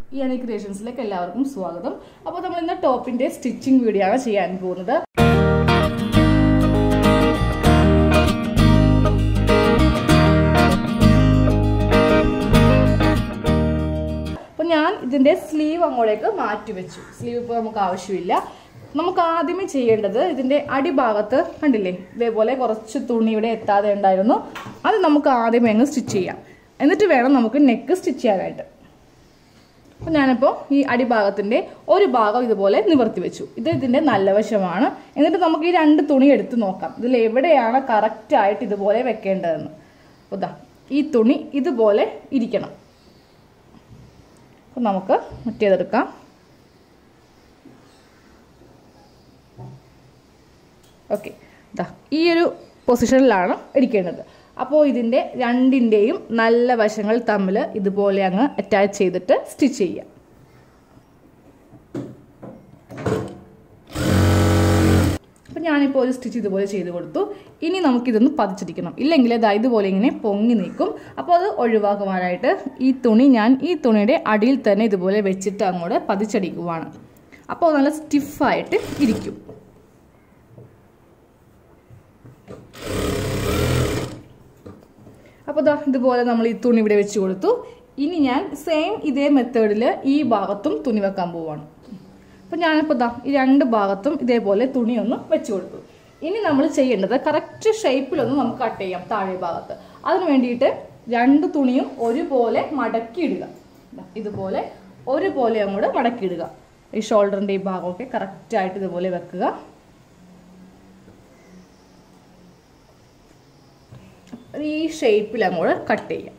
ഈ അണി ക്രിയേഷൻസിലേക്ക് എല്ലാവർക്കും സ്വാഗതം അപ്പോൾ നമ്മൾ ഇന്ന് ടോപ്പിന്റെ സ്റ്റിച്ചിങ് വീഡിയോ ആണ് ചെയ്യാൻ പോകുന്നത് അപ്പോൾ ഞാൻ ഇതിന്റെ സ്ലീവ് അങ്ങോട്ടേക്ക് മാറ്റി വെച്ചു സ്ലീവ് ഇപ്പോൾ നമുക്ക് ആവശ്യമില്ല നമുക്ക് ആദ്യമേ ചെയ്യേണ്ടത് ഇതിന്റെ അടിഭാഗത്ത് കണ്ടില്ലേ ഇതേപോലെ കുറച്ച് തുണി ഇവിടെ എത്താതെ ഉണ്ടായിരുന്നു അത് നമുക്ക് ആദ്യമേ അങ്ങ് സ്റ്റിച്ച് ചെയ്യാം എന്നിട്ട് വേണം നമുക്ക് നെക്ക് സ്റ്റിച്ച് ചെയ്യാനായിട്ട് അപ്പം ഞാനിപ്പോൾ ഈ അടിഭാഗത്തിൻ്റെ ഒരു ഭാഗം ഇതുപോലെ നിവർത്തി വെച്ചു ഇത് ഇതിൻ്റെ നല്ല വശമാണ് എന്നിട്ട് നമുക്ക് ഈ രണ്ട് തുണി എടുത്ത് നോക്കാം ഇതിൽ എവിടെയാണ് കറക്റ്റായിട്ട് ഇതുപോലെ വെക്കേണ്ടതെന്ന് അപ്പോൾ ദാ ഈ തുണി ഇതുപോലെ ഇരിക്കണം അപ്പം നമുക്ക് മറ്റേതെടുക്കാം ഓക്കെ ദാ ഈ ഒരു പൊസിഷനിലാണ് ഇരിക്കേണ്ടത് അപ്പോൾ ഇതിൻ്റെ രണ്ടിൻ്റെയും നല്ല വശങ്ങൾ തമ്മിൽ ഇതുപോലെ അങ്ങ് അറ്റാച്ച് ചെയ്തിട്ട് സ്റ്റിച്ച് ചെയ്യാം അപ്പം ഞാനിപ്പോൾ ഒരു സ്റ്റിച്ച് ഇതുപോലെ ചെയ്ത് കൊടുത്തു ഇനി നമുക്കിതൊന്ന് പതിച്ചിരിക്കണം ഇല്ലെങ്കിൽ അത് ഇതുപോലെ ഇങ്ങനെ പൊങ്ങി നിൽക്കും അപ്പോൾ അത് ഒഴിവാക്കുവാനായിട്ട് ഈ തുണി ഞാൻ ഈ തുണിയുടെ അടിയിൽ തന്നെ ഇതുപോലെ വെച്ചിട്ട് അങ്ങോട്ട് പതിച്ചടിക്കുവാണ് അപ്പോൾ നല്ല സ്റ്റിഫായിട്ട് ഇരിക്കും അപ്പോൾ ദാ ഇതുപോലെ നമ്മൾ ഈ തുണി ഇവിടെ വെച്ച് കൊടുത്തു ഇനി ഞാൻ സെയിം ഇതേ മെത്തേഡിൽ ഈ ഭാഗത്തും തുണി വെക്കാൻ പോവാണ് അപ്പോൾ ഞാനിപ്പോൾ ദാ ഈ രണ്ട് ഭാഗത്തും ഇതേപോലെ തുണി ഒന്ന് വെച്ച് കൊടുത്തു ഇനി നമ്മൾ ചെയ്യേണ്ടത് കറക്റ്റ് ഷേപ്പിലൊന്ന് നമുക്ക് കട്ട് ചെയ്യാം താഴെ ഭാഗത്ത് അതിന് വേണ്ടിയിട്ട് രണ്ട് തുണിയും ഒരുപോലെ മടക്കിയിടുക ഇതുപോലെ ഒരുപോലെ അങ്ങോട്ട് മടക്കിയിടുക ഈ ഷോൾഡറിൻ്റെ ഈ ഭാഗമൊക്കെ കറക്റ്റായിട്ട് ഇതുപോലെ വെക്കുക ഈ ഷേപ്പിൽ അങ്ങോട്ട് കട്ട് ചെയ്യാം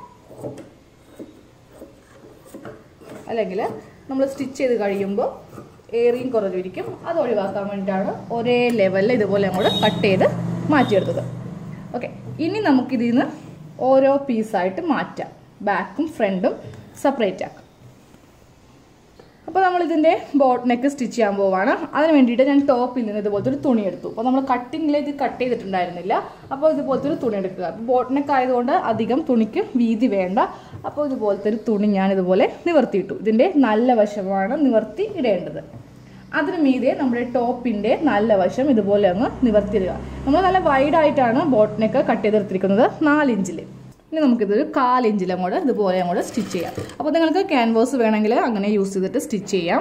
അല്ലെങ്കിൽ നമ്മൾ സ്റ്റിച്ച് ചെയ്ത് കഴിയുമ്പോൾ ഏറിയും കുറഞ്ഞിരിക്കും അത് ഒഴിവാക്കാൻ വേണ്ടിയിട്ടാണ് ഒരേ ലെവലിൽ ഇതുപോലെ അങ്ങോട്ട് കട്ട് ചെയ്ത് മാറ്റിയെടുത്തത് ഓക്കെ ഇനി നമുക്കിതിൽ നിന്ന് ഓരോ പീസായിട്ട് മാറ്റാം ബാക്കും ഫ്രണ്ടും സെപ്പറേറ്റ് ആക്കാം അപ്പോൾ നമ്മൾ ഇതിൻ്റെ ബോട്ട് നെക്ക് സ്റ്റിച്ച് ചെയ്യാൻ പോവാണ് അതിന് വേണ്ടിയിട്ട് ഞാൻ ടോപ്പിൽ നിന്ന് ഇതുപോലത്തെ ഒരു തുണി എടുത്തു അപ്പോൾ നമ്മൾ കട്ടിങ്ങിൽ ഇത് കട്ട് ചെയ്തിട്ടുണ്ടായിരുന്നില്ല അപ്പോൾ ഇതുപോലത്തെ ഒരു തുണി എടുക്കുക അപ്പോൾ ബോട്ട് നെക്ക് ആയതുകൊണ്ട് അധികം തുണിക്ക് വീതി വേണ്ട അപ്പോൾ ഇതുപോലത്തെ ഒരു തുണി ഞാൻ ഇതുപോലെ നിവർത്തിയിട്ടു ഇതിൻ്റെ നല്ല വശമാണ് നിവർത്തി ഇടേണ്ടത് അതിന് മീതെ നമ്മുടെ ടോപ്പിൻ്റെ നല്ല വശം ഇതുപോലെ അങ്ങ് നിവർത്തിയിടുക നമ്മൾ നല്ല വൈഡായിട്ടാണ് ബോട്ട് നെക്ക് കട്ട് ചെയ്തെടുത്തിരിക്കുന്നത് നാലിഞ്ചിൽ ഇനി നമുക്കിതൊരു കാലിഞ്ചിൽ അങ്ങോട്ട് ഇതുപോലെ അങ്ങോട്ട് സ്റ്റിച്ച് ചെയ്യാം അപ്പോൾ നിങ്ങൾക്ക് ക്യാൻവാസ് വേണമെങ്കിൽ അങ്ങനെ യൂസ് ചെയ്തിട്ട് സ്റ്റിച്ച് ചെയ്യാം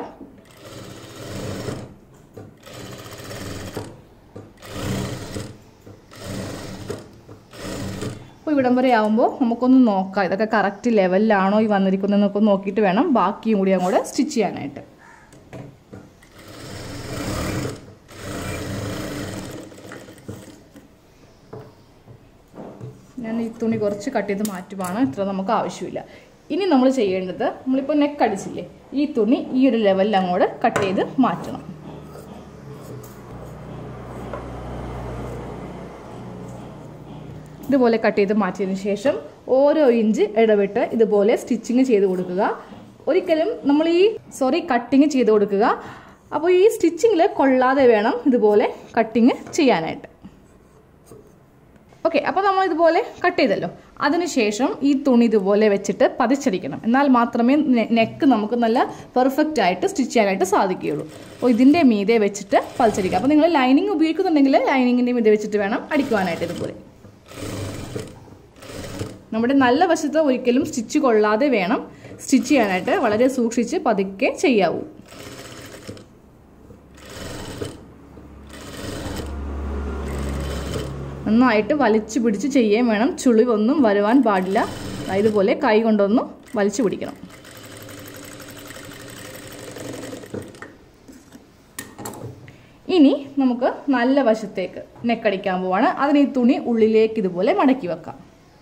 അപ്പോൾ ഇവിടം വരെ ആകുമ്പോൾ നമുക്കൊന്ന് നോക്കാം ഇതൊക്കെ കറക്റ്റ് ലെവലിലാണോ ഈ വന്നിരിക്കുന്നതെന്നൊക്കെ നോക്കിയിട്ട് വേണം ബാക്കിയും കൂടി അങ്ങോട്ട് സ്റ്റിച്ച് ചെയ്യാനായിട്ട് ഞാൻ ഈ തുണി കുറച്ച് കട്ട് ചെയ്ത് മാറ്റുവാണ് ഇത്ര നമുക്ക് ആവശ്യമില്ല ഇനി നമ്മൾ ചെയ്യേണ്ടത് നമ്മളിപ്പോൾ നെക്ക് അടിച്ചില്ലേ ഈ തുണി ഈ ഒരു ലെവലിൽ അങ്ങോട്ട് കട്ട് ചെയ്ത് മാറ്റണം ഇതുപോലെ കട്ട് ചെയ്ത് മാറ്റിയതിന് ശേഷം ഓരോ ഇഞ്ച് ഇടവിട്ട് ഇതുപോലെ സ്റ്റിച്ചിങ് ചെയ്ത് കൊടുക്കുക ഒരിക്കലും നമ്മൾ ഈ സോറി കട്ടിങ് ചെയ്ത് കൊടുക്കുക അപ്പോൾ ഈ സ്റ്റിച്ചിങ്ങിൽ കൊള്ളാതെ വേണം ഇതുപോലെ കട്ടിങ് ചെയ്യാനായിട്ട് ഓക്കെ അപ്പോൾ നമ്മൾ ഇതുപോലെ കട്ട് ചെയ്തല്ലോ അതിനുശേഷം ഈ തുണി ഇതുപോലെ വെച്ചിട്ട് പതിച്ചടിക്കണം എന്നാൽ മാത്രമേ നെക്ക് നമുക്ക് നല്ല പെർഫെക്റ്റ് ആയിട്ട് സ്റ്റിച്ച് ചെയ്യാനായിട്ട് സാധിക്കുകയുള്ളൂ അപ്പോൾ ഇതിൻ്റെ മീതെ വെച്ചിട്ട് പതിച്ചടിക്കുക അപ്പോൾ നിങ്ങൾ ലൈനിങ് ഉപയോഗിക്കുന്നുണ്ടെങ്കിൽ ലൈനിങ്ങിൻ്റെ മീതെ വെച്ചിട്ട് വേണം അടിക്കുവാനായിട്ട് ഇതുപോലെ നമ്മുടെ നല്ല വശത്ത് ഒരിക്കലും സ്റ്റിച്ച് കൊള്ളാതെ വേണം സ്റ്റിച്ച് ചെയ്യാനായിട്ട് വളരെ സൂക്ഷിച്ച് പതുക്കെ ചെയ്യാവൂ നന്നായിട്ട് വലിച്ചു പിടിച്ച് ചെയ്യുകയും വേണം ചുളിവൊന്നും വരുവാൻ പാടില്ല ഇതുപോലെ കൈ കൊണ്ടൊന്നും വലിച്ചു പിടിക്കണം ഇനി നമുക്ക് നല്ല വശത്തേക്ക് നെക്കടിക്കാൻ പോവാണ് അതിന് ഈ തുണി ഉള്ളിലേക്ക് ഇതുപോലെ മടക്കി വെക്കാം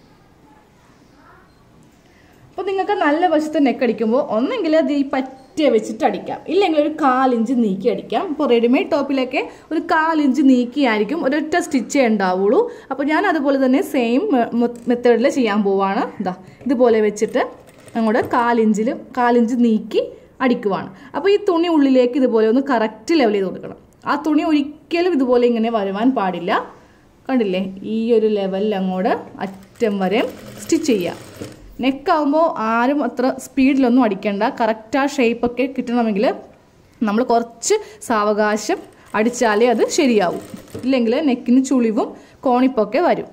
അപ്പോൾ നിങ്ങൾക്ക് നല്ല വശത്ത് നെക്കടിക്കുമ്പോൾ ഒന്നെങ്കിൽ അത് ഈ പറ്റിയ വെച്ചിട്ട് അടിക്കാം ഇല്ലെങ്കിൽ ഒരു കാലിഞ്ച് നീക്കി അടിക്കാം ഇപ്പോൾ റെഡിമെയ്ഡ് ടോപ്പിലൊക്കെ ഒരു കാലിഞ്ച് നീക്കിയായിരിക്കും ഒരൊറ്റ സ്റ്റിച്ചേ ഉണ്ടാവുള്ളൂ അപ്പോൾ ഞാൻ അതുപോലെ തന്നെ സെയിം മെത്തേഡിൽ ചെയ്യാൻ പോവാണ് ഇതാ ഇതുപോലെ വെച്ചിട്ട് അങ്ങോട്ട് കാലിഞ്ചിൽ കാലിഞ്ച് നീക്കി അടിക്കുവാണ് അപ്പോൾ ഈ തുണി ഉള്ളിലേക്ക് ഇതുപോലെ ഒന്ന് കറക്റ്റ് ലെവൽ ചെയ്ത് കൊടുക്കണം ആ തുണി ഒരിക്കലും ഇതുപോലെ ഇങ്ങനെ വരുവാൻ പാടില്ല കണ്ടില്ലേ ഈ ഒരു ലെവലിൽ അങ്ങോട്ട് അറ്റം വരെ സ്റ്റിച്ച് ചെയ്യുക നെക്കാവുമ്പോൾ ആരും അത്ര സ്പീഡിലൊന്നും അടിക്കേണ്ട കറക്റ്റ് ആ ഷേപ്പൊക്കെ കിട്ടണമെങ്കിൽ നമ്മൾ കുറച്ച് സാവകാശം അടിച്ചാലേ അത് ശരിയാവും ഇല്ലെങ്കിൽ നെക്കിന് ചുളിവും കോണിപ്പൊക്കെ വരും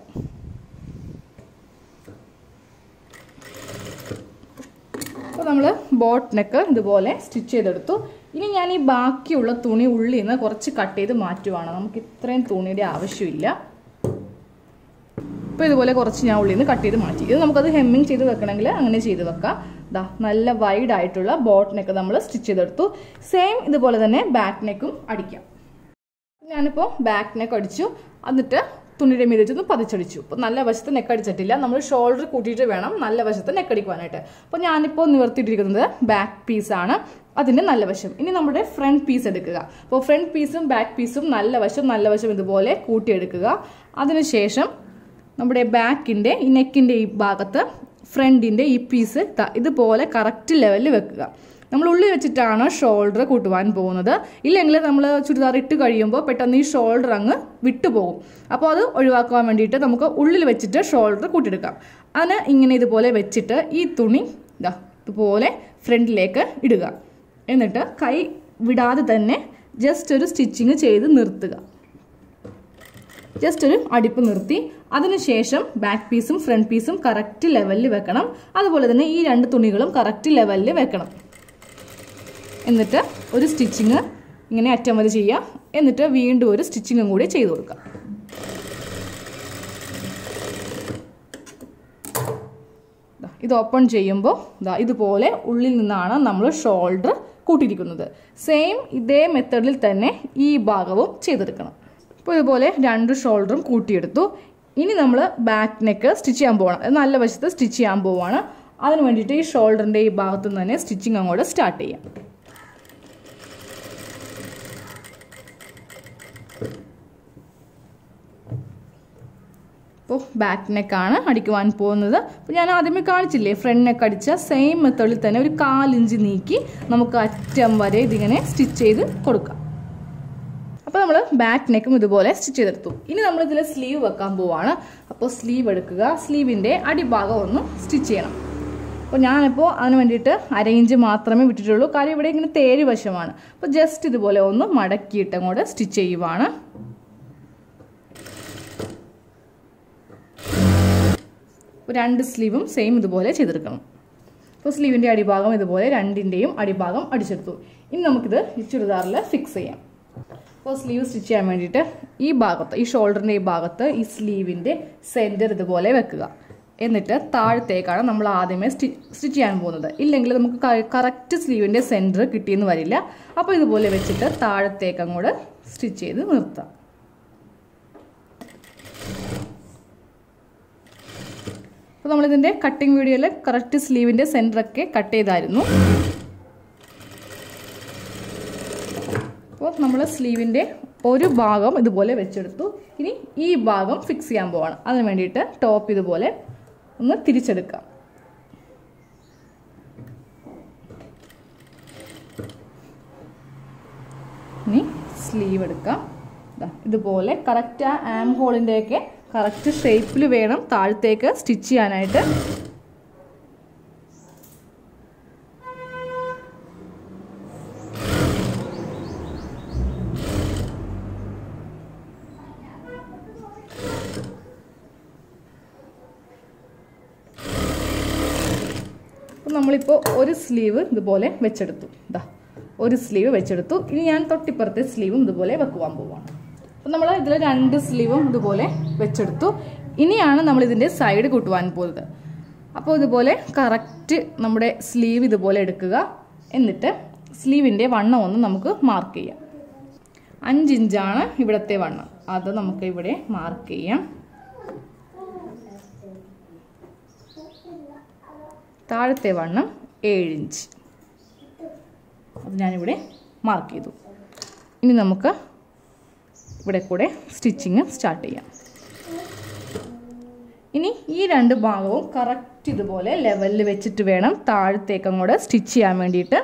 അപ്പോൾ നമ്മൾ ബോട്ട് നെക്ക് ഇതുപോലെ സ്റ്റിച്ച് ചെയ്തെടുത്തു ഇനി ഞാൻ ഈ ബാക്കിയുള്ള തുണി ഉള്ളിൽ നിന്ന് കുറച്ച് കട്ട് ചെയ്ത് മാറ്റുവാണ് നമുക്ക് ഇത്രയും തുണിയുടെ ആവശ്യമില്ല അപ്പോൾ ഇതുപോലെ കുറച്ച് ഞാൻ ഉള്ളിൽ നിന്ന് കട്ട് ചെയ്ത് മാറ്റി ഇത് നമുക്കത് ഹെമ്മിങ് ചെയ്ത് വെക്കണമെങ്കിൽ അങ്ങനെ ചെയ്ത് വെക്കാം ദാ നല്ല വൈഡ് ആയിട്ടുള്ള ബോട്ട് നെക്ക് നമ്മൾ സ്റ്റിച്ച് ചെയ്തെടുത്തു സെയിം ഇതുപോലെ തന്നെ ബാക്ക് നെക്കും അടിക്കാം ഞാനിപ്പോൾ ബാക്ക് നെക്ക് അടിച്ചു എന്നിട്ട് തുണിയുടെ മീതെ വെച്ചൊന്ന് പതിച്ചടിച്ചു അപ്പോൾ നല്ല വശത്ത് നെക്ക് അടിച്ചിട്ടില്ല നമ്മൾ ഷോൾഡർ കൂട്ടിയിട്ട് വേണം നല്ല വശത്ത് നെക്ക് അടിക്കുവാനായിട്ട് അപ്പോൾ ഞാനിപ്പോൾ നിവർത്തിയിട്ടിരിക്കുന്നത് ബാക്ക് പീസാണ് അതിൻ്റെ നല്ല വശം ഇനി നമ്മുടെ ഫ്രണ്ട് പീസ് എടുക്കുക അപ്പോൾ ഫ്രണ്ട് പീസും ബാക്ക് പീസും നല്ല വശം നല്ല വശം ഇതുപോലെ കൂട്ടിയെടുക്കുക അതിനുശേഷം നമ്മുടെ ബാക്കിൻ്റെ ഈ നെക്കിൻ്റെ ഈ ഭാഗത്ത് ഫ്രണ്ടിൻ്റെ ഈ പീസ് ഇതുപോലെ കറക്റ്റ് ലെവലിൽ വെക്കുക നമ്മൾ ഉള്ളിൽ വെച്ചിട്ടാണ് ഷോൾഡർ കൂട്ടുവാൻ പോകുന്നത് ഇല്ലെങ്കിൽ നമ്മൾ ചുരിദാർ ഇട്ട് കഴിയുമ്പോൾ പെട്ടെന്ന് ഈ ഷോൾഡർ അങ്ങ് വിട്ടുപോകും അപ്പോൾ അത് ഒഴിവാക്കാൻ വേണ്ടിയിട്ട് നമുക്ക് ഉള്ളിൽ വെച്ചിട്ട് ഷോൾഡർ കൂട്ടിയെടുക്കാം അതിന് ഇങ്ങനെ ഇതുപോലെ വെച്ചിട്ട് ഈ തുണി ഇതാ ഇതുപോലെ ഫ്രണ്ടിലേക്ക് ഇടുക എന്നിട്ട് കൈ വിടാതെ തന്നെ ജസ്റ്റ് ഒരു സ്റ്റിച്ചിങ് ചെയ്ത് നിർത്തുക ജസ്റ്റ് ഒരു അടിപ്പ് നിർത്തി അതിനുശേഷം ബാക്ക് പീസും ഫ്രണ്ട് പീസും കറക്റ്റ് ലെവലിൽ വെക്കണം അതുപോലെ തന്നെ ഈ രണ്ട് തുണികളും കറക്റ്റ് ലെവലിൽ വെക്കണം എന്നിട്ട് ഒരു സ്റ്റിച്ചിങ് ഇങ്ങനെ അറ്റം വരെ ചെയ്യുക എന്നിട്ട് വീണ്ടും ഒരു സ്റ്റിച്ചിങ്ങും കൂടി ചെയ്ത് കൊടുക്കുക ഇത് ഓപ്പൺ ചെയ്യുമ്പോൾ ഇതാ ഇതുപോലെ ഉള്ളിൽ നിന്നാണ് നമ്മൾ ഷോൾഡർ കൂട്ടിയിരിക്കുന്നത് സെയിം ഇതേ മെത്തേഡിൽ തന്നെ ഈ ഭാഗവും ചെയ്തെടുക്കണം അപ്പോൾ ഇതുപോലെ രണ്ട് ഷോൾഡറും കൂട്ടിയെടുത്തു ഇനി നമ്മൾ ബാക്ക് നെക്ക് സ്റ്റിച്ച് ചെയ്യാൻ പോകണം നല്ല വശത്ത് സ്റ്റിച്ച് ചെയ്യാൻ പോവുകയാണ് അതിന് വേണ്ടിയിട്ട് ഈ ഷോൾഡറിൻ്റെ ഈ ഭാഗത്തു നിന്ന് തന്നെ സ്റ്റിച്ചിങ് അങ്ങോട്ട് സ്റ്റാർട്ട് ചെയ്യാം അപ്പോൾ ബാക്ക് നെക്കാണ് അടിക്കുവാൻ പോകുന്നത് അപ്പോൾ ഞാൻ ആദ്യമേ കാണിച്ചില്ലേ ഫ്രണ്ട് നെക്ക് അടിച്ച സെയിം മെത്തേഡിൽ തന്നെ ഒരു കാലിഞ്ച് നീക്കി നമുക്ക് അറ്റം വരെ ഇതിങ്ങനെ സ്റ്റിച്ച് ചെയ്ത് കൊടുക്കാം അപ്പോൾ നമ്മൾ ബാക്ക് നെക്കും ഇതുപോലെ സ്റ്റിച്ച് ചെയ്തെടുത്തു ഇനി നമ്മൾ ഇതിൽ സ്ലീവ് വെക്കാൻ പോവാണ് അപ്പോൾ സ്ലീവ് എടുക്കുക സ്ലീവിൻ്റെ അടിഭാഗം ഒന്ന് സ്റ്റിച്ച് ചെയ്യണം അപ്പോൾ ഞാനിപ്പോൾ അതിന് വേണ്ടിയിട്ട് അരയിഞ്ച് മാത്രമേ വിട്ടിട്ടുള്ളൂ കാര്യം ഇവിടെ ഇങ്ങനെ തേര് വശമാണ് അപ്പോൾ ജസ്റ്റ് ഇതുപോലെ ഒന്ന് മടക്കിയിട്ട് അങ്ങോട്ട് സ്റ്റിച്ച് ചെയ്യുവാണ് രണ്ട് സ്ലീവും സെയിം ഇതുപോലെ ചെയ്തെടുക്കണം അപ്പോൾ സ്ലീവിൻ്റെ അടിഭാഗം ഇതുപോലെ രണ്ടിൻ്റെയും അടിഭാഗം അടിച്ചെടുത്തു ഇനി നമുക്കിത് ഈ ചുരിദാറിൽ ഫിക്സ് ചെയ്യാം അപ്പോൾ സ്ലീവ് സ്റ്റിച്ച് ചെയ്യാൻ വേണ്ടിയിട്ട് ഈ ഭാഗത്ത് ഈ ഷോൾഡറിൻ്റെ ഈ ഭാഗത്ത് ഈ സ്ലീവിൻ്റെ സെൻറ്റർ ഇതുപോലെ വെക്കുക എന്നിട്ട് താഴത്തേക്കാണ് നമ്മൾ ആദ്യമേ സ്റ്റി സ്റ്റിച്ച് ചെയ്യാൻ പോകുന്നത് ഇല്ലെങ്കിൽ നമുക്ക് കറക്റ്റ് സ്ലീവിൻ്റെ സെൻറ്റർ കിട്ടിയെന്ന് വരില്ല അപ്പോൾ ഇതുപോലെ വെച്ചിട്ട് താഴത്തേക്ക് അങ്ങോട്ട് സ്റ്റിച്ച് ചെയ്ത് നിർത്താം അപ്പോൾ നമ്മളിതിൻ്റെ കട്ടിങ് വീഡിയോയിൽ കറക്റ്റ് സ്ലീവിൻ്റെ സെൻറ്ററൊക്കെ കട്ട് ചെയ്തായിരുന്നു അപ്പോൾ നമ്മൾ സ്ലീവിൻ്റെ ഒരു ഭാഗം ഇതുപോലെ വെച്ചെടുത്തു ഇനി ഈ ഭാഗം ഫിക്സ് ചെയ്യാൻ പോവാണ് അതിന് വേണ്ടിയിട്ട് ടോപ്പ് ഇതുപോലെ ഒന്ന് തിരിച്ചെടുക്കാം ഇനി സ്ലീവ് എടുക്കാം ഇതുപോലെ കറക്റ്റ് ആ ആം ഹോളിൻ്റെയൊക്കെ കറക്റ്റ് ഷേപ്പിൽ വേണം താഴത്തേക്ക് സ്റ്റിച്ച് ചെയ്യാനായിട്ട് അപ്പം നമ്മളിപ്പോൾ ഒരു സ്ലീവ് ഇതുപോലെ വെച്ചെടുത്തു ഇതാ ഒരു സ്ലീവ് വെച്ചെടുത്തു ഇനി ഞാൻ തൊട്ടിപ്പുറത്തെ സ്ലീവും ഇതുപോലെ വെക്കുവാൻ പോവാണ് അപ്പം നമ്മൾ ഇതിൽ രണ്ട് സ്ലീവും ഇതുപോലെ വെച്ചെടുത്തു ഇനിയാണ് നമ്മൾ ഇതിൻ്റെ സൈഡ് കൂട്ടുവാൻ പോകുന്നത് അപ്പോൾ ഇതുപോലെ കറക്റ്റ് നമ്മുടെ സ്ലീവ് ഇതുപോലെ എടുക്കുക എന്നിട്ട് സ്ലീവിൻ്റെ വണ്ണം ഒന്ന് നമുക്ക് മാർക്ക് ചെയ്യാം അഞ്ചിഞ്ചാണ് ഇവിടുത്തെ വണ്ണം അത് നമുക്ക് ഇവിടെ മാർക്ക് ചെയ്യാം താഴത്തെ വണ്ണം ഏഴ് ഇഞ്ച് അത് ഞാനിവിടെ മാർക്ക് ചെയ്തു ഇനി നമുക്ക് ഇവിടെ കൂടെ സ്റ്റിച്ചിങ് സ്റ്റാർട്ട് ചെയ്യാം ഇനി ഈ രണ്ട് ഭാഗവും കറക്റ്റ് ഇതുപോലെ ലെവലിൽ വെച്ചിട്ട് വേണം താഴത്തേക്ക് അങ്ങോട്ട് സ്റ്റിച്ച് ചെയ്യാൻ വേണ്ടിയിട്ട്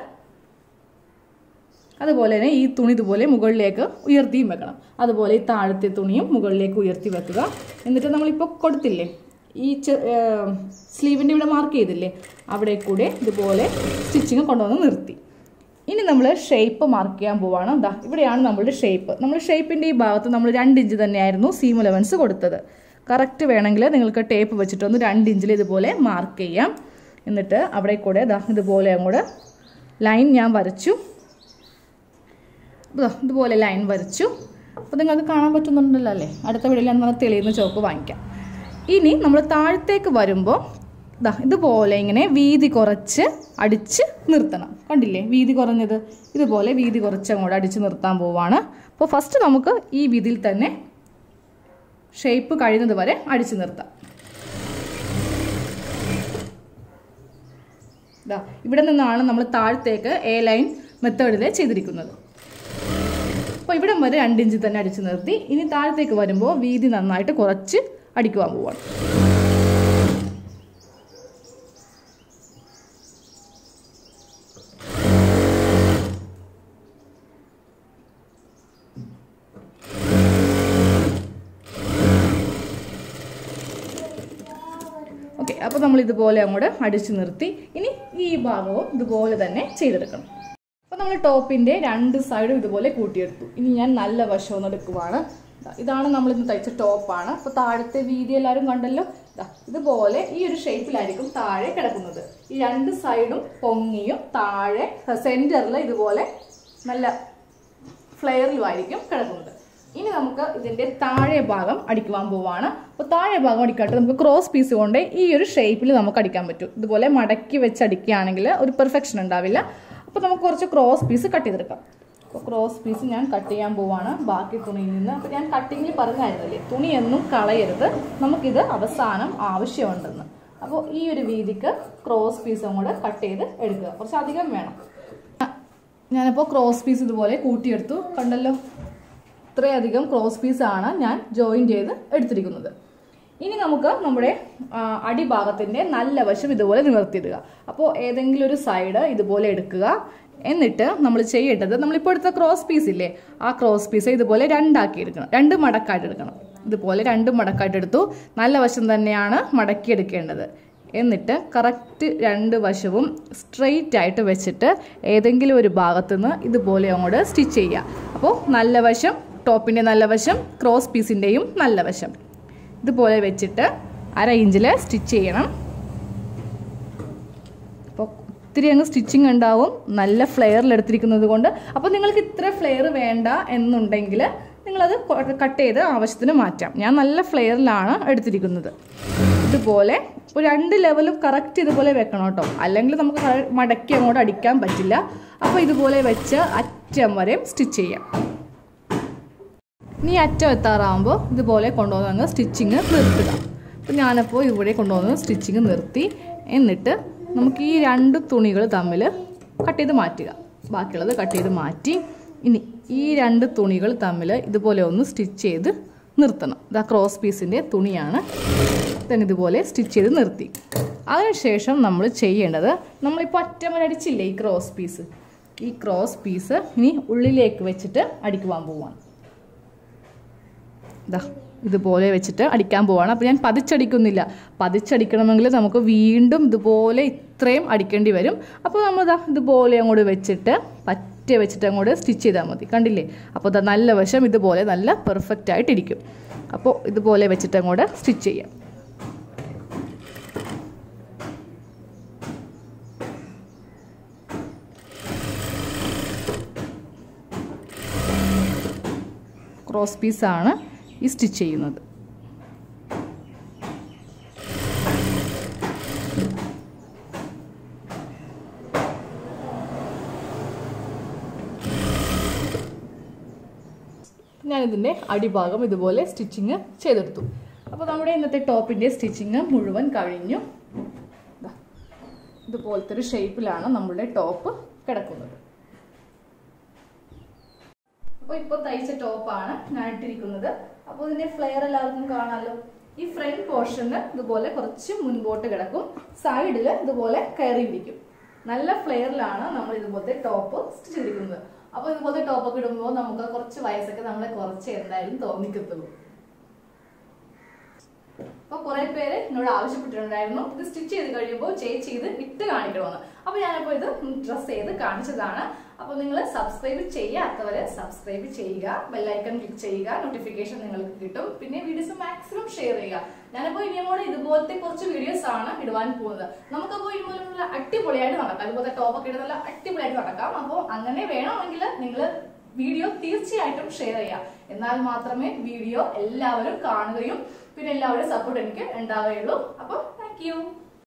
അതുപോലെ തന്നെ ഈ തുണി ഇതുപോലെ മുകളിലേക്ക് ഉയർത്തിയും വെക്കണം അതുപോലെ ഈ താഴത്തെ തുണിയും മുകളിലേക്ക് ഉയർത്തി വെക്കുക എന്നിട്ട് നമ്മളിപ്പോൾ കൊടുത്തില്ലേ ഈ സ്ലീവിൻ്റെ ഇവിടെ മാർക്ക് ചെയ്തില്ലേ അവിടെ കൂടെ ഇതുപോലെ സ്റ്റിച്ചിങ് കൊണ്ടുവന്ന് നിർത്തി ഇനി നമ്മൾ ഷേപ്പ് മാർക്ക് ചെയ്യാൻ പോവാണ് ദാ ഇവിടെയാണ് നമ്മളുടെ ഷേപ്പ് നമ്മൾ ഷേപ്പിൻ്റെ ഈ ഭാഗത്ത് നമ്മൾ രണ്ട് ഇഞ്ച് തന്നെയായിരുന്നു സീം അലവൻസ് കൊടുത്തത് കറക്റ്റ് വേണമെങ്കിൽ നിങ്ങൾക്ക് ടേപ്പ് വെച്ചിട്ടൊന്ന് രണ്ട് ഇഞ്ചിൽ ഇതുപോലെ മാർക്ക് ചെയ്യാം എന്നിട്ട് അവിടെ കൂടെ ദാ ഇതുപോലെ അങ്ങോട്ട് ലൈൻ ഞാൻ വരച്ചു ദാ ഇതുപോലെ ലൈൻ വരച്ചു അപ്പോൾ നിങ്ങൾക്ക് കാണാൻ പറ്റുന്നുണ്ടല്ലോ അല്ലേ അടുത്ത വീഡിയോയിൽ ഞാൻ നല്ല തെളിയുന്ന ചോക്ക് വാങ്ങിക്കാം ഇനി നമ്മൾ താഴത്തേക്ക് വരുമ്പോൾ ദാ ഇതുപോലെ ഇങ്ങനെ വീതി കുറച്ച് അടിച്ച് നിർത്തണം കണ്ടില്ലേ വീതി കുറഞ്ഞത് ഇതുപോലെ വീതി കുറച്ച് അങ്ങോട്ട് അടിച്ച് നിർത്താൻ പോവാണ് അപ്പോൾ ഫസ്റ്റ് നമുക്ക് ഈ വീതിയിൽ തന്നെ ഷേപ്പ് കഴിയുന്നത് വരെ അടിച്ചു നിർത്താം ദാ ഇവിടെ നിന്നാണ് നമ്മൾ താഴത്തേക്ക് എ ലൈൻ മെത്തേഡിൽ ചെയ്തിരിക്കുന്നത് അപ്പോൾ ഇവിടം വരെ രണ്ട് ഇഞ്ച് തന്നെ അടിച്ചു നിർത്തി ഇനി താഴത്തേക്ക് വരുമ്പോൾ വീതി നന്നായിട്ട് കുറച്ച് അടിക്കുവാൻ പോവാണ് ഓക്കെ അപ്പോൾ നമ്മൾ ഇതുപോലെ അങ്ങോട്ട് അടിച്ചു നിർത്തി ഇനി ഈ ഭാഗവും ഇതുപോലെ തന്നെ ചെയ്തെടുക്കണം അപ്പോൾ നമ്മൾ ടോപ്പിൻ്റെ രണ്ട് സൈഡും ഇതുപോലെ കൂട്ടിയെടുത്തു ഇനി ഞാൻ നല്ല വശം ഒന്ന് എടുക്കുവാണ് ദാ ഇതാണ് നമ്മൾ ഇന്ന് തയ്ച്ച ടോപ്പാണ് അപ്പോൾ താഴത്തെ വീതി എല്ലാവരും കണ്ടല്ലോ ദാ ഇതുപോലെ ഈ ഒരു ഷേപ്പിലായിരിക്കും താഴെ കിടക്കുന്നത് ഈ രണ്ട് സൈഡും പൊങ്ങിയും താഴെ സെൻറ്ററിൽ ഇതുപോലെ നല്ല ഫ്ലെയറിലുമായിരിക്കും കിടക്കുന്നത് ഇനി നമുക്ക് ഇതിന്റെ താഴെ ഭാഗം അടിക്കുവാൻ പോവാണ് അപ്പോൾ താഴെ ഭാഗം അടിക്കാട്ട് നമുക്ക് ക്രോസ് പീസ് കൊണ്ട് ഈ ഒരു ഷേപ്പിൽ നമുക്ക് അടിക്കാൻ പറ്റും ഇതുപോലെ മടക്കി വെച്ച് അടിക്കുകയാണെങ്കിൽ ഒരു പെർഫെക്ഷൻ ഉണ്ടാവില്ല അപ്പോൾ നമുക്ക് കുറച്ച് ക്രോസ് പീസ് കട്ട് ചെയ്തെടുക്കാം അപ്പോൾ ക്രോസ് പീസ് ഞാൻ കട്ട് ചെയ്യാൻ പോവാണ് ബാക്കി തുണിയിൽ നിന്ന് അപ്പോൾ ഞാൻ കട്ടിങ്ങിൽ പറഞ്ഞായിരുന്നല്ലേ തുണിയൊന്നും കളയരുത് നമുക്കിത് അവസാനം ആവശ്യമുണ്ടെന്ന് അപ്പോൾ ഈ ഒരു വീതിക്ക് ക്രോസ് പീസും കൂടെ കട്ട് ചെയ്ത് എടുക്കുക കുറച്ച് അധികം വേണം ഞാനിപ്പോൾ ക്രോസ് പീസ് ഇതുപോലെ കൂട്ടിയെടുത്തു കണ്ടല്ലോ ഇത്രയധികം ക്രോസ് പീസാണ് ഞാൻ ജോയിൻ ചെയ്ത് എടുത്തിരിക്കുന്നത് ഇനി നമുക്ക് നമ്മുടെ ആ, അടിഭാഗത്തിൻ്റെ നല്ല വശം ഇതുപോലെ നിവർത്തിയിടുക അപ്പോൾ ഏതെങ്കിലും ഒരു സൈഡ് ഇതുപോലെ എടുക്കുക എന്നിട്ട് നമ്മൾ ചെയ്യേണ്ടത് നമ്മളിപ്പോൾ എടുത്ത ക്രോസ് പീസ് ഇല്ലേ ആ ക്രോസ് പീസ് ഇതുപോലെ രണ്ടാക്കി എടുക്കണം രണ്ട് മടക്കായിട്ട് എടുക്കണം ഇതുപോലെ രണ്ട് മടക്കായിട്ട് എടുത്തു നല്ല വശം തന്നെയാണ് മടക്കി എടുക്കേണ്ടത് എന്നിട്ട് കറക്റ്റ് രണ്ട് വശവും സ്ട്രെയിറ്റ് ആയിട്ട് വെച്ചിട്ട് ഏതെങ്കിലും ഒരു ഭാഗത്തുനിന്ന് ഇതുപോലെ അങ്ങോട്ട് സ്റ്റിച്ച് ചെയ്യുക അപ്പോൾ നല്ല വശം ടോപ്പിൻ്റെ നല്ല വശം ക്രോസ് പീസിൻ്റെയും നല്ല വശം ഇതുപോലെ വെച്ചിട്ട് അര ഇഞ്ചിൽ സ്റ്റിച്ച് ചെയ്യണം അപ്പോൾ ഒത്തിരി അങ്ങ് സ്റ്റിച്ചിങ് ഉണ്ടാവും നല്ല ഫ്ലെയറിൽ എടുത്തിരിക്കുന്നത് കൊണ്ട് അപ്പോൾ നിങ്ങൾക്ക് ഇത്ര ഫ്ലെയർ വേണ്ട എന്നുണ്ടെങ്കിൽ നിങ്ങളത് കട്ട് ചെയ്ത് ആവശ്യത്തിന് മാറ്റാം ഞാൻ നല്ല ഫ്ലെയറിലാണ് എടുത്തിരിക്കുന്നത് ഇതുപോലെ ഒരു രണ്ട് ലെവലും കറക്റ്റ് ഇതുപോലെ വെക്കണം കേട്ടോ അല്ലെങ്കിൽ നമുക്ക് ക- മടക്കി അങ്ങോട്ട് അടിക്കാൻ പറ്റില്ല അപ്പോൾ ഇതുപോലെ വെച്ച് അറ്റം വരെയും സ്റ്റിച്ച് ചെയ്യാം ഇനി അറ്റം എത്താറാകുമ്പോൾ ഇതുപോലെ കൊണ്ടുവന്ന് അങ്ങ് സ്റ്റിച്ചിങ് നിർത്തുക അപ്പോൾ ഞാനപ്പോൾ ഇവിടെ കൊണ്ടുവന്ന് സ്റ്റിച്ചിങ് നിർത്തി എന്നിട്ട് നമുക്ക് ഈ രണ്ട് തുണികൾ തമ്മിൽ കട്ട് ചെയ്ത് മാറ്റുക ബാക്കിയുള്ളത് കട്ട് ചെയ്ത് മാറ്റി ഇനി ഈ രണ്ട് തുണികൾ തമ്മിൽ ഇതുപോലെ ഒന്ന് സ്റ്റിച്ച് ചെയ്ത് നിർത്തണം ഇതാ ക്രോസ് പീസിൻ്റെ തുണിയാണ് then ഇതുപോലെ സ്റ്റിച്ച് ചെയ്ത് നിർത്തി അതിനുശേഷം നമ്മൾ ചെയ്യേണ്ടത് നമ്മളിപ്പോൾ അറ്റം വരെ അടിച്ചില്ലേ ഈ ക്രോസ് പീസ് ഈ ക്രോസ് പീസ് ഇനി ഉള്ളിലേക്ക് വെച്ചിട്ട് അടിക്കുവാൻ പോവാണ് ഇതാ ഇതുപോലെ വെച്ചിട്ട് അടിക്കാൻ പോവാണ് അപ്പോൾ ഞാൻ പതിച്ചടിക്കുന്നില്ല പതിച്ചടിക്കണമെങ്കിൽ നമുക്ക് വീണ്ടും ഇതുപോലെ ഇത്രയും അടിക്കേണ്ടി വരും അപ്പോൾ നമ്മൾ ഇതാ ഇതുപോലെ അങ്ങോട്ട് വെച്ചിട്ട് പറ്റ വെച്ചിട്ട് അങ്ങോട്ട് സ്റ്റിച്ച് ചെയ്താൽ മതി കണ്ടില്ലേ അപ്പോൾ ഇതാ നല്ല വശം ഇതുപോലെ നല്ല പെർഫെക്റ്റ് ആയിട്ടിരിക്കും അപ്പോൾ ഇതുപോലെ വെച്ചിട്ട് അങ്ങോട്ട് സ്റ്റിച്ച് ചെയ്യാം ക്രോസ് പീസാണ് ഈ സ്റ്റിച്ച് ചെയ്യുന്നത് ഞാനിതിൻ്റെ അടിഭാഗം ഇതുപോലെ സ്റ്റിച്ചിങ് ചെയ്തെടുത്തു അപ്പോൾ നമ്മുടെ ഇന്നത്തെ ടോപ്പിൻ്റെ സ്റ്റിച്ചിങ് മുഴുവൻ കഴിഞ്ഞു ദാ, ഇതുപോലത്തെ ഒരു ഷേപ്പിലാണ് നമ്മളുടെ ടോപ്പ് കിടക്കുന്നത് അപ്പോൾ ഇപ്പോൾ തയ്ച്ച ടോപ്പാണ് ഞാൻ ഇട്ടിരിക്കുന്നത് അപ്പോൾ ഇതിന്റെ ഫ്ലെയർ എല്ലാവർക്കും കാണാമല്ലോ ഈ ഫ്രണ്ട് പോർഷന് ഇതുപോലെ കുറച്ച് മുൻപോട്ട് കിടക്കും സൈഡിൽ ഇതുപോലെ കയറി ഇരിക്കും നല്ല ഫ്ലെയറിലാണ് നമ്മൾ ഇതുപോലത്തെ ടോപ്പ് സ്റ്റിച്ച് ചെയ്തിരിക്കുന്നത് അപ്പോൾ ഇതുപോലത്തെ ടോപ്പൊക്കെ ഇടുമ്പോൾ നമുക്ക് കുറച്ച് വയസ്സൊക്കെ നമ്മളെ കുറച്ച് എന്തായാലും തോന്നിക്കത്തുള്ളൂ അപ്പൊ കുറെ പേര് എന്നോട് ആവശ്യപ്പെട്ടിട്ടുണ്ടായിരുന്നു ഇത് സ്റ്റിച്ച് ചെയ്ത് കഴിയുമ്പോൾ ചേച്ചി ഇത് ഇട്ട് കാണിക്കണമെന്ന് അപ്പൊ ഞാനിപ്പോ ഇത് ഡ്രസ് ചെയ്ത് കാണിച്ചതാണ് അപ്പൊ നിങ്ങൾ സബ്സ്ക്രൈബ് ചെയ്യാത്തവര് സബ്സ്ക്രൈബ് ചെയ്യുക ബെല്ലൈക്കൺ ക്ലിക്ക് ചെയ്യുക നോട്ടിഫിക്കേഷൻ നിങ്ങൾക്ക് കിട്ടും പിന്നെ വീഡിയോസ് മാക്സിമം ഷെയർ ചെയ്യുക ഞാനിപ്പോ ഇനിയും ഇതുപോലത്തെ കുറച്ച് വീഡിയോസ് ആണ് ഇടുവാൻ പോകുന്നത് നമുക്കപ്പോ ഇതുപോലെ നല്ല അടിപൊളിയായിട്ട് നടക്കാം ഇതുപോലത്തെ ടോപ്പൊക്കെ ഇട്ട് നല്ല അടിപൊളിയായിട്ട് നടക്കാം അപ്പോൾ അങ്ങനെ വേണമെങ്കിൽ നിങ്ങൾ വീഡിയോ തീർച്ചയായിട്ടും ഷെയർ ചെയ്യുക എന്നാൽ മാത്രമേ വീഡിയോ എല്ലാവരും കാണുകയും പിന്നെ എല്ലാവരും സപ്പോർട്ട് എനിക്ക് ഉണ്ടാവുകയുള്ളൂ അപ്പോൾ താങ്ക് യു